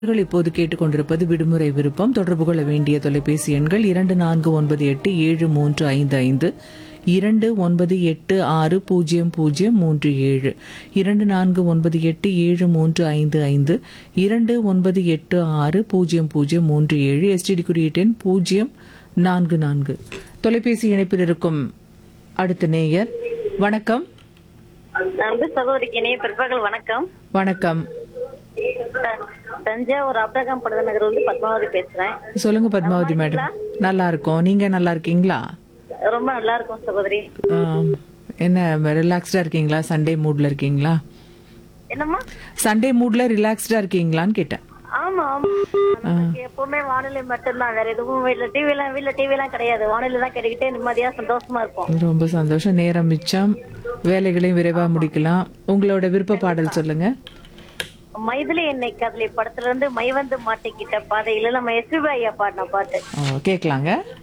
நேயர்கள் இப்போது கேட்டுக்கொண்டிருப்பது விடுமுறை விருப்பம் தொடர்பு கொள்ள வேண்டிய தொலைபேசி எண்கள் இரண்டு நான்கு ஒன்பது எட்டு ஏழு மூன்று ஐந்து ஐந்து இரண்டு ஒன்பது எட்டு ஆறு பூஜ்ஜியம் பூஜ்ஜியம் மூன்று ஏழு இரண்டு நான்கு ஒன்பது எட்டு ஏழு மூன்று ஐந்து ஐந்து இரண்டு ஒன்பது எட்டு ஆறு பூஜ்ஜியம் பூஜ்ஜியம் மூன்று ஏழு எஸ்டிடி குறியீட்டு எண் பூஜ்ஜியம் நான்கு நான்கு தொலைபேசி இணைப்பில் இருக்கும் அடுத்த நேயர் வணக்கம் அன்பு சகோதரிக்கு இணைய பிற்பகல் வணக்கம் வணக்கம் த- தஞ்சாவூர் அப்டகம் படுத நகர் வந்து பத்மாவதி பேசுறேன் சொல்லுங்க பத்மாவதி மேடம் நல்லா இருக்கோம் நீங்க நல்லா இருக்கீங்களா ரொம்ப நல்லா இருக்கும் சகோதரி ஆம். என்ன ரிலாக்ஸ்டா இருக்கீங்களா சண்டே மூட்ல இருக்கீங்களா என்னம்மா சண்டே மூட்ல ரிலாக்ஸ்டா இருக்கீங்களான்னு கேட்டேன் ஆமா ஆமா நமக்கு எப்பவுமே வானிலை மட்டும்தான் வேற எதுவும் வீட்ல டிவி எல்லாம் வீட்ல டிவி எல்லாம் கிடையாது வானிலை தான் கிடைக்கிட்டே நிம்மதியா சந்தோஷமா இருப்போம் ரொம்ப சந்தோஷம் நேரம் மிச்சம் வேலைகளையும் விரைவா முடிக்கலாம் உங்களோட விருப்ப பாடல் சொல்லுங்க மைதிலி என்னை கதலி படத்துல இருந்து மை வந்து மாட்டிக்கிட்ட பாதையில நம்ம எஸ்பிபி ஐயா பாடின பாட்டு ஓ, கேட்கலாங்க